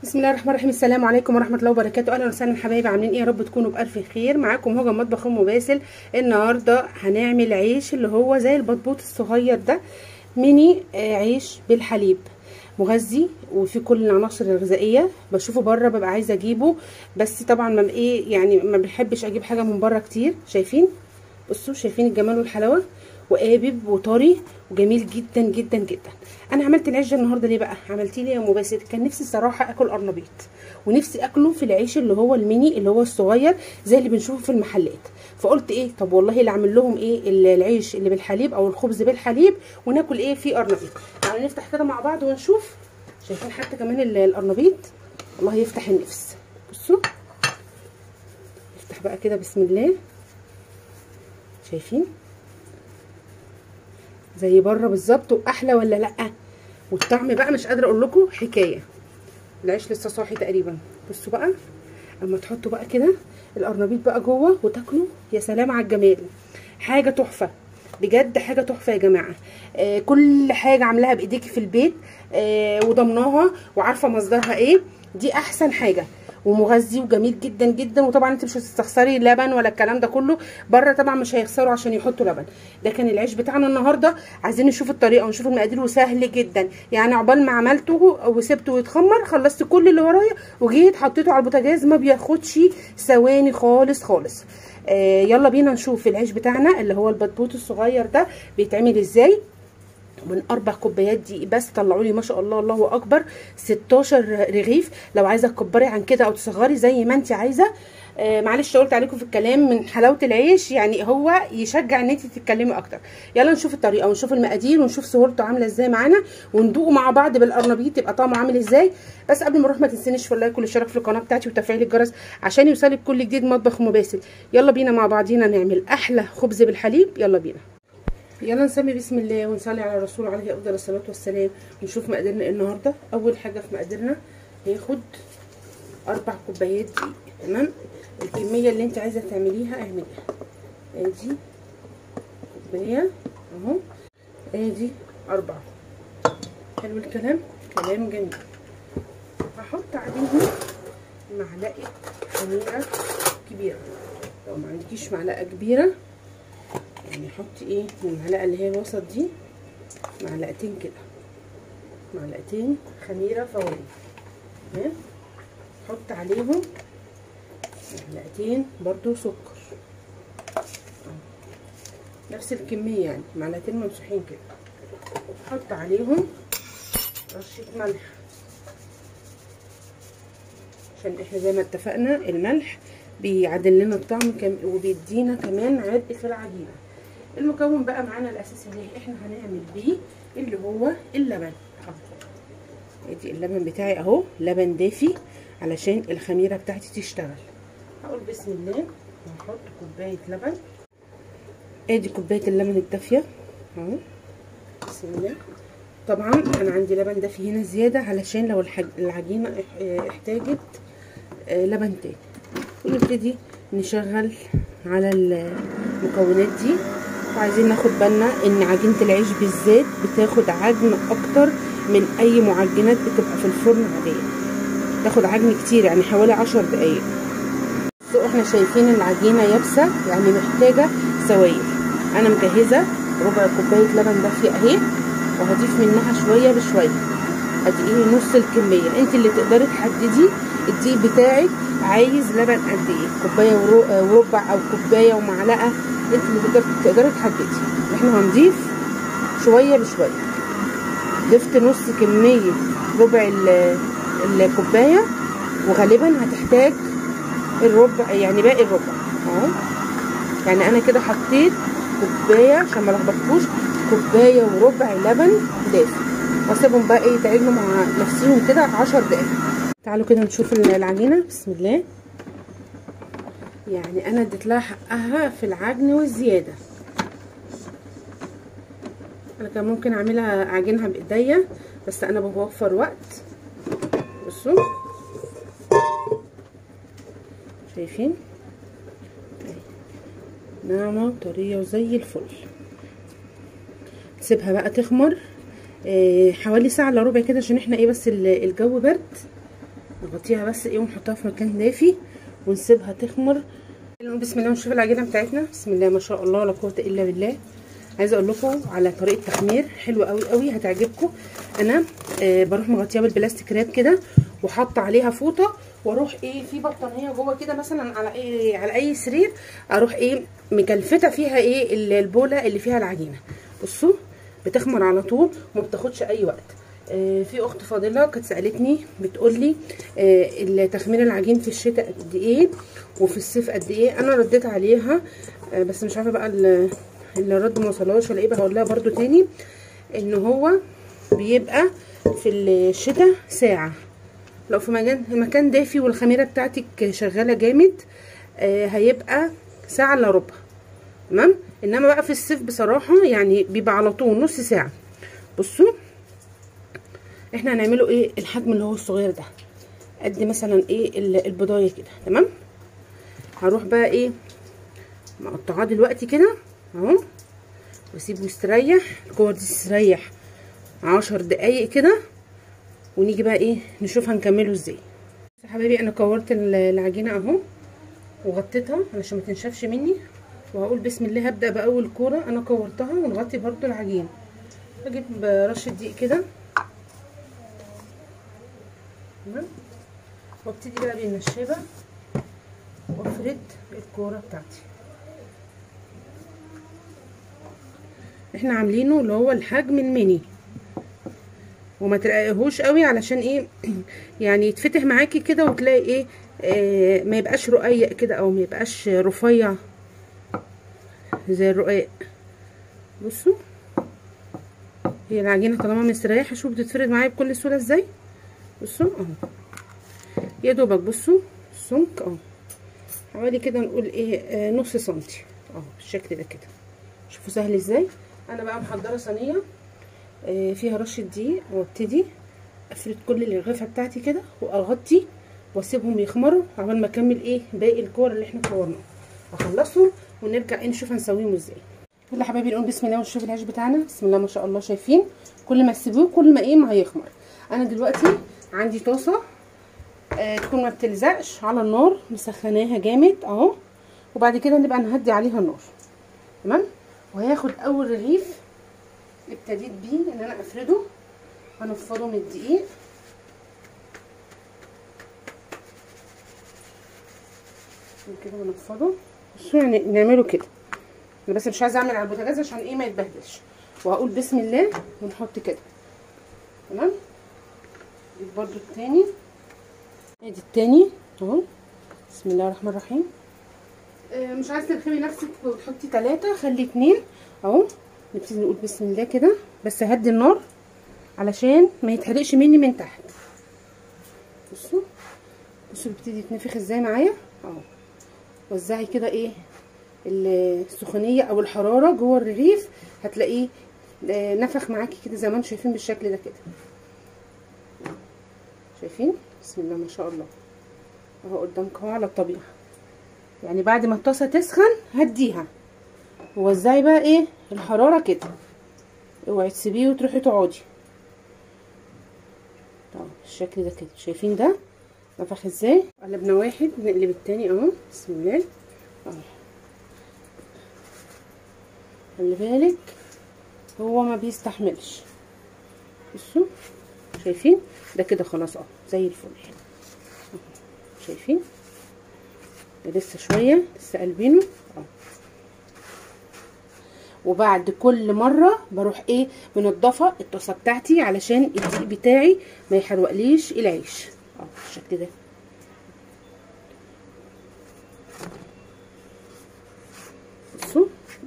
بسم الله الرحمن الرحيم السلام عليكم ورحمه الله وبركاته اهلا وسهلا حبايبي عاملين ايه يا رب تكونوا بالف خير معاكم هوجه مطبخ ام باسل النهارده هنعمل عيش اللي هو زي البطبوط الصغير ده ميني آه عيش بالحليب مغذي وفي كل العناصر الغذائيه بشوفه بره ببقى عايزه اجيبه بس طبعا ما ايه يعني ما بحبش اجيب حاجه من بره كتير شايفين بصوا شايفين الجمال والحلاوه وقابب وطري وجميل جدا جدا جدا انا عملت العيش ده النهارده ليه بقى عملتيه ليه يا ام باسل كان نفسي الصراحه اكل قرنبيط ونفسي اكله في العيش اللي هو الميني اللي هو الصغير زي اللي بنشوفه في المحلات فقلت ايه طب والله اللي اعمل لهم ايه العيش اللي بالحليب او الخبز بالحليب وناكل ايه فيه قرنبيط تعالوا نفتح كده مع بعض ونشوف شايفين حتى كمان القرنبيط الله يفتح النفس بصوا نفتح بقى كده بسم الله شايفين زي بره بالظبط واحلى ولا لا والطعم بقى مش قادره اقول لكم حكايه العيش لسه صاحي تقريبا بصوا بقى اما تحطوا بقى كده القرنبيط بقى جوه وتاكلوا يا سلام على الجمال حاجه تحفه بجد حاجه تحفه يا جماعه آه كل حاجه عاملاها بايديكي في البيت آه وضمناها وعارفه مصدرها ايه دي احسن حاجه ومغذي وجميل جدا جدا وطبعا انت مش هتستخسري لبن ولا الكلام ده كله بره طبعا مش هيخسروا عشان يحطوا لبن ده كان العيش بتاعنا النهارده عايزين نشوف الطريقه ونشوف المقادير وسهل جدا يعني عقبال ما عملته وسبته يتخمر خلصت كل اللي ورايا وجيت حطيته على البوتاجاز ما بياخدش ثواني خالص خالص آه يلا بينا نشوف العيش بتاعنا اللي هو البطبوط الصغير ده بيتعمل ازاي من اربع كوبايات دي بس طلعوا لي ما شاء الله الله اكبر 16 رغيف لو عايزه تكبري عن كده او تصغري زي ما انت عايزه آه معلش قلت عليكم في الكلام من حلاوه العيش يعني هو يشجع ان انت تتكلمي اكتر يلا نشوف الطريقه ونشوف المقادير ونشوف سهولته عامله ازاي معانا وندوقه مع بعض بالقرنبيط يبقى طعمه عامل ازاي بس قبل ما نروح ما تنسينيش في اللايك والاشتراك في القناه بتاعتي وتفعيل الجرس عشان يوصلك كل جديد مطبخ ام باسل يلا بينا مع بعضينا نعمل احلى خبز بالحليب يلا بينا يلا نسمي بسم الله ونصلي على الرسول عليه افضل الصلاه والسلام ونشوف مقاديرنا النهارده اول حاجه في مقاديرنا هياخد اربع كوبايات دقيق تمام الكميه اللي انت عايزه تعمليها اعمليها ادي كوبايه اهو ادي اربعه حلو الكلام كلام جميل هحط عليهم معلقه خميره كبيره لو ما عندكيش معلقه كبيره يعني حطي ايه المعلقه اللي هي الوسط دي معلقتين كده معلقتين خميره فوري تمام حط عليهم معلقتين برضو سكر نفس الكميه يعني معلقتين ممسوحين كده حط عليهم رشه ملح عشان احنا زي ما اتفقنا الملح بيعدل لنا الطعم وبيدينا كمان عبء في العجينه المكون بقى معانا الاساسي اللي احنا هنعمل بيه اللي هو اللبن اهو ادي اللبن بتاعي اهو لبن دافي علشان الخميره بتاعتي تشتغل هقول بسم الله وهحط كوبايه لبن ادي كوبايه اللبن الدافيه اهو بسم الله طبعا انا عندي لبن دافي هنا زياده علشان لو العجينه احتاجت لبن تاني ونبتدي نشغل على المكونات دي وعايزين ناخد بالنا ان عجينه العيش بالذات بتاخد عجن اكتر من اي معجنات بتبقى في الفرن عاديه تاخد عجن كتير يعني حوالي عشر دقايق احنا شايفين العجينه يابسه يعني محتاجه سوائل انا مجهزه ربع كوبايه لبن دافيه اهي وهضيف منها شويه بشويه ادي ايه نص الكميه انت اللي تقدري تحددي الدقيق بتاعك عايز لبن قد ايه كوبايه وربع او كوبايه ومعلقه انت اللي تقدر تقدري تحددي احنا هنضيف شويه بشويه ضفت نص كميه ربع الكوبايه وغالبا هتحتاج الربع يعني باقي الربع اهو يعني انا كده حطيت كوبايه عشان ما لخبطكوش كوبايه وربع لبن دافي واسيبهم بقى ايه يتعجنوا مع نفسهم كده 10 دقايق تعالوا كده نشوف العجينه بسم الله يعني انا اديت لها حقها في العجن والزياده انا كان ممكن اعملها اعجنها بايديا بس انا بوفر وقت بصوا شايفين ناعمه وطريه وزي الفل نسيبها بقى تخمر إيه حوالي ساعه الا ربع كده عشان احنا ايه بس الجو برد نغطيها بس ايه ونحطها في مكان دافي ونسيبها تخمر بسم الله ونشوف العجينه بتاعتنا بسم الله ما شاء الله لا قوه الا بالله عايزه اقول لكم على طريقه تخمير حلوه قوي قوي هتعجبكم انا آه بروح مغطيها بالبلاستيك راب كده وحاطه عليها فوطه واروح ايه في بطانيه جوه كده مثلا على ايه على اي سرير اروح ايه مكلفته فيها ايه البوله اللي فيها العجينه بصوا بتخمر على طول وما بتاخدش اي وقت آه في اخت فاضله كانت سالتني بتقول لي آه تخمير العجين في الشتاء قد ايه وفي الصيف قد ايه انا رديت عليها آه بس مش عارفه بقى اللي الرد ما وصلهاش ولا ايه هقول لها برده تاني ان هو بيبقى في الشتاء ساعه لو في مكان مكان دافي والخميره بتاعتك شغاله جامد آه هيبقى ساعه الا ربع تمام انما بقى في الصيف بصراحه يعني بيبقى على طول نص ساعه بصوا احنا هنعمله ايه الحجم اللي هو الصغير ده قد مثلا ايه البضايه كده تمام هروح بقى ايه مقطعاه دلوقتي كده اهو واسيبه يستريح الكور دي تستريح عشر دقايق كده ونيجي بقى ايه نشوف هنكمله ازاي يا حبايبي انا كورت العجينه اهو وغطيتها علشان ما تنشفش مني وهقول بسم الله هبدا باول كوره انا كورتها ونغطي برده العجين اجيب رشه دقيق كده تمام وابتدي بقى بالنشابه وافرد الكوره بتاعتي احنا عاملينه اللي هو الحجم الميني وما ترققهوش قوي علشان ايه يعني يتفتح معاكي كده وتلاقي ايه آه ما يبقاش رقيق كده او ما يبقاش رفيع زي الرقاق بصوا هي العجينه طالما مستريحه شوف بتتفرد معايا بكل سهوله ازاي بصوا اهو يا دوبك بصوا السمك اهو حوالي كده نقول ايه آه نص سنتي اهو بالشكل ده كده شوفوا سهل ازاي انا بقى محضره صينيه آه فيها رشه دقيق وابتدي افرد كل الرغيفه بتاعتي كده واغطي واسيبهم يخمروا عمال ما اكمل ايه باقي الكور اللي احنا كورناه اخلصهم ونرجع ايه نشوف هنسويهم ازاي يلا حبايبي نقول بسم الله ونشوف العيش بتاعنا بسم الله ما شاء الله شايفين كل ما تسيبوه كل ما ايه ما هيخمر انا دلوقتي عندي طاسه آه تكون ما بتلزقش على النار مسخناها جامد اهو وبعد كده نبقى نهدي عليها النار تمام وهاخد اول رغيف ابتديت بيه ان انا افرده هنفضه من الدقيق كده ونفضه بصوا يعني نعمله كده انا بس مش عايزه اعمل على البوتاجاز عشان ايه ما يتبهدلش وهقول بسم الله ونحط كده تمام نجيب برده التاني ادي التاني اهو بسم الله الرحمن الرحيم آه مش عايزه ترخمي نفسك وتحطي ثلاثة خلي اتنين اهو نبتدي نقول بسم الله كده بس هدي النار علشان ما يتحرقش مني من تحت بصوا بصوا بيبتدي يتنفخ ازاي معايا اهو وزعي كده ايه السخونيه او الحراره جوه الرغيف هتلاقيه نفخ معاكي كده زي ما انتم شايفين بالشكل ده كده شايفين بسم الله ما شاء الله اهو قدامكم على الطبيعه يعني بعد ما الطاسه تسخن هديها ووزعي بقى ايه الحراره كده اوعي تسيبيه وتروحي تقعدي طب بالشكل ده كده شايفين ده نفخ ازاي قلبنا واحد نقلب التاني اهو بسم الله اهو خلي بالك هو ما بيستحملش بصوا شايفين ده كده خلاص اهو زي الفل اهو شايفين ده لسه شويه لسه قلبينه اهو وبعد كل مره بروح ايه منضفه الطاسه بتاعتي علشان الدقيق بتاعي ما يحرقليش العيش اهو بالشكل ده بصوا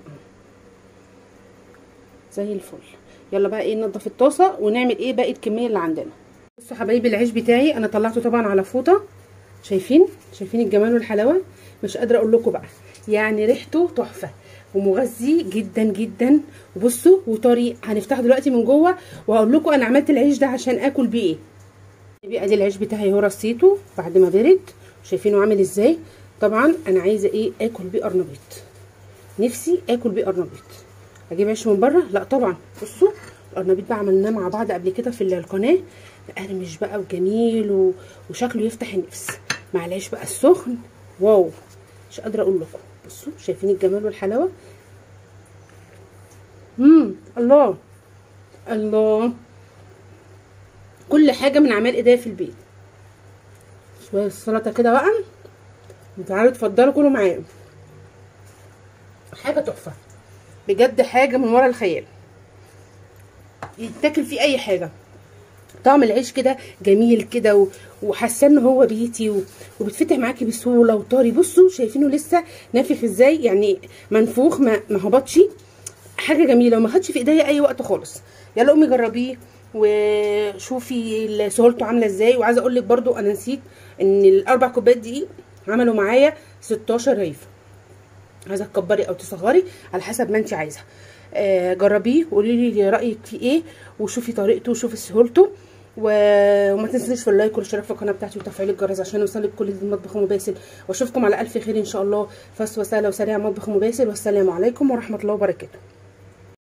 زي الفل يلا بقى ايه ننضف الطاسه ونعمل ايه باقي الكميه اللي عندنا بصوا حبايبي العيش بتاعي انا طلعته طبعا على فوطه شايفين شايفين الجمال والحلاوه مش قادره اقول لكم بقى يعني ريحته تحفه ومغذي جدا جدا وبصوا وطري هنفتحه دلوقتي من جوه وهقول لكم انا عملت العيش ده عشان اكل بيه ايه ادي العيش بتاعي اهو رصيته بعد ما برد شايفينه عامل ازاي طبعا انا عايزه ايه اكل بيه قرنبيط نفسي اكل بيه قرنبيط اجيب عيش من بره لا طبعا بصوا القرنبيط بقى عملناه مع بعض قبل كده في القناه مقرمش بقى وجميل و... وشكله يفتح النفس مع العيش بقى السخن واو مش قادره اقول لكم بصوا شايفين الجمال والحلاوه امم الله الله كل حاجه من اعمال ايديا في البيت شويه السلطه كده بقى تعالوا اتفضلوا كلوا معايا حاجه تحفه بجد حاجه من ورا الخيال يتاكل فيه اي حاجه طعم العيش كده جميل كده و- وحاسه ان هو بيتي و- وبتفتح معاكي بسهوله وطري بصوا شايفينه لسه نافخ ازاي يعني منفوخ ما ما هبطش حاجه جميله وما خدش في ايديا اي وقت خالص يلا قومي جربيه وشوفي سهولته عامله ازاي وعايزه اقول لك برده انا نسيت ان الاربع كوبايات دي عملوا معايا 16 رغيف عايزه تكبري او تصغري على حسب ما انت عايزه آه جربيه وقولي لي رايك فيه ايه وشوفي طريقته وشوفي سهولته و- وما تنسوش في اللايك والاشتراك في القناه بتاعتي وتفعيل الجرس عشان يوصلك كل جديد مطبخ مباسل واشوفكم على الف خير ان شاء الله فاس وسهلا وسريع مطبخ مباسل والسلام عليكم ورحمه الله وبركاته